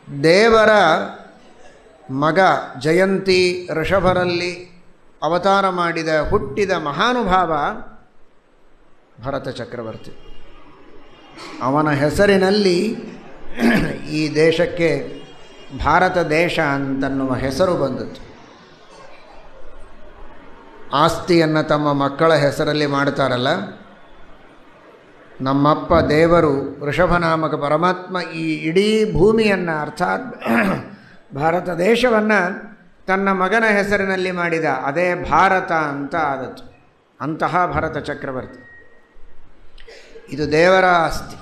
ದೇವರ ಮಗ ಜಯಂತಿ ಋಷಭರಲ್ಲಿ ಅವತಾರ ಮಾಡಿದ ಹುಟ್ಟಿದ ಮಹಾನುಭಾವ ಭರತ ಚಕ್ರವರ್ತಿ ಅವನ ಹೆಸರಿನಲ್ಲಿ ಈ ದೇಶಕ್ಕೆ ಭಾರತ ದೇಶ ಅಂತನ್ನುವ ಹೆಸರು ಬಂದದ್ದು ಆಸ್ತಿಯನ್ನು ತಮ್ಮ ಮಕ್ಕಳ ಹೆಸರಲ್ಲಿ ಮಾಡ್ತಾರಲ್ಲ ನಮ್ಮಪ್ಪ ದೇವರು ವೃಷಭನಾಮಕ ಪರಮಾತ್ಮ ಈ ಇಡೀ ಭೂಮಿಯನ್ನು ಅರ್ಥಾತ್ ಭಾರತ ದೇಶವನ್ನು ತನ್ನ ಮಗನ ಹೆಸರಿನಲ್ಲಿ ಮಾಡಿದ ಅದೇ ಭಾರತ ಅಂತ ಆದದ್ದು ಅಂತಹ ಭರತ ಚಕ್ರವರ್ತಿ ಇದು ದೇವರ ಆಸ್ತಿ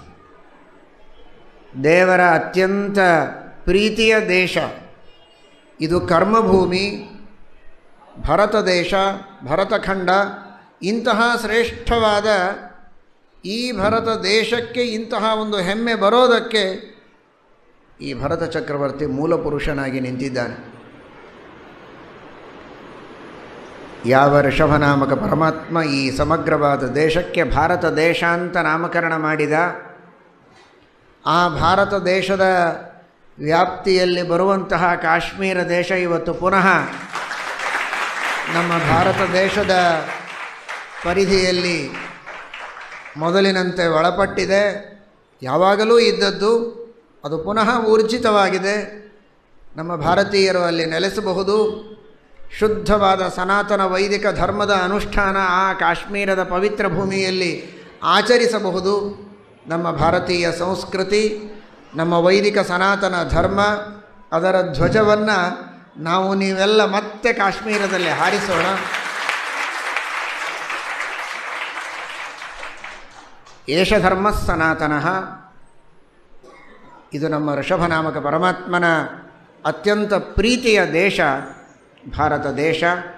ದೇವರ ಅತ್ಯಂತ ಪ್ರೀತಿಯ ದೇಶ ಇದು ಕರ್ಮಭೂಮಿ ಭರತ ದೇಶ ಭರತಖಂಡ ಇಂತಹ ಶ್ರೇಷ್ಠವಾದ ಈ ಭರತ ದೇಶಕ್ಕೆ ಇಂತಹ ಒಂದು ಹೆಮ್ಮೆ ಬರೋದಕ್ಕೆ ಈ ಭರತ ಚಕ್ರವರ್ತಿ ಮೂಲ ಪುರುಷನಾಗಿ ನಿಂತಿದ್ದಾನೆ ಯಾವ ಋಷಭನಾಮಕ ಪರಮಾತ್ಮ ಈ ಸಮಗ್ರವಾದ ದೇಶಕ್ಕೆ ಭಾರತ ದೇಶ ಅಂತ ನಾಮಕರಣ ಮಾಡಿದ ಆ ಭಾರತ ದೇಶದ ವ್ಯಾಪ್ತಿಯಲ್ಲಿ ಬರುವಂತಹ ಕಾಶ್ಮೀರ ದೇಶ ಇವತ್ತು ಪುನಃ ನಮ್ಮ ಭಾರತ ದೇಶದ ಪರಿಧಿಯಲ್ಲಿ ಮೊದಲಿನಂತೆ ಒಳಪಟ್ಟಿದೆ ಯಾವಾಗಲೂ ಇದ್ದದ್ದು ಅದು ಪುನಃ ಊರ್ಜಿತವಾಗಿದೆ ನಮ್ಮ ಭಾರತೀಯರು ಅಲ್ಲಿ ನೆಲೆಸಬಹುದು ಶುದ್ಧವಾದ ಸನಾತನ ವೈದಿಕ ಧರ್ಮದ ಅನುಷ್ಠಾನ ಆ ಕಾಶ್ಮೀರದ ಪವಿತ್ರ ಭೂಮಿಯಲ್ಲಿ ಆಚರಿಸಬಹುದು ನಮ್ಮ ಭಾರತೀಯ ಸಂಸ್ಕೃತಿ ನಮ್ಮ ವೈದಿಕ ಸನಾತನ ಧರ್ಮ ಅದರ ಧ್ವಜವನ್ನು ನಾವು ನೀವೆಲ್ಲ ಮತ್ತೆ ಕಾಶ್ಮೀರದಲ್ಲಿ ಹಾರಿಸೋಣ ಏಷ ಧರ್ಮ ಸನಾತನಃ ಇದು ನಮ್ಮ ಋಷಭನಾಮಕ ಪರಮಾತ್ಮನ ಅತ್ಯಂತ ಪ್ರೀತಿಯ ದೇಶ ಭಾರತ ದೇಶ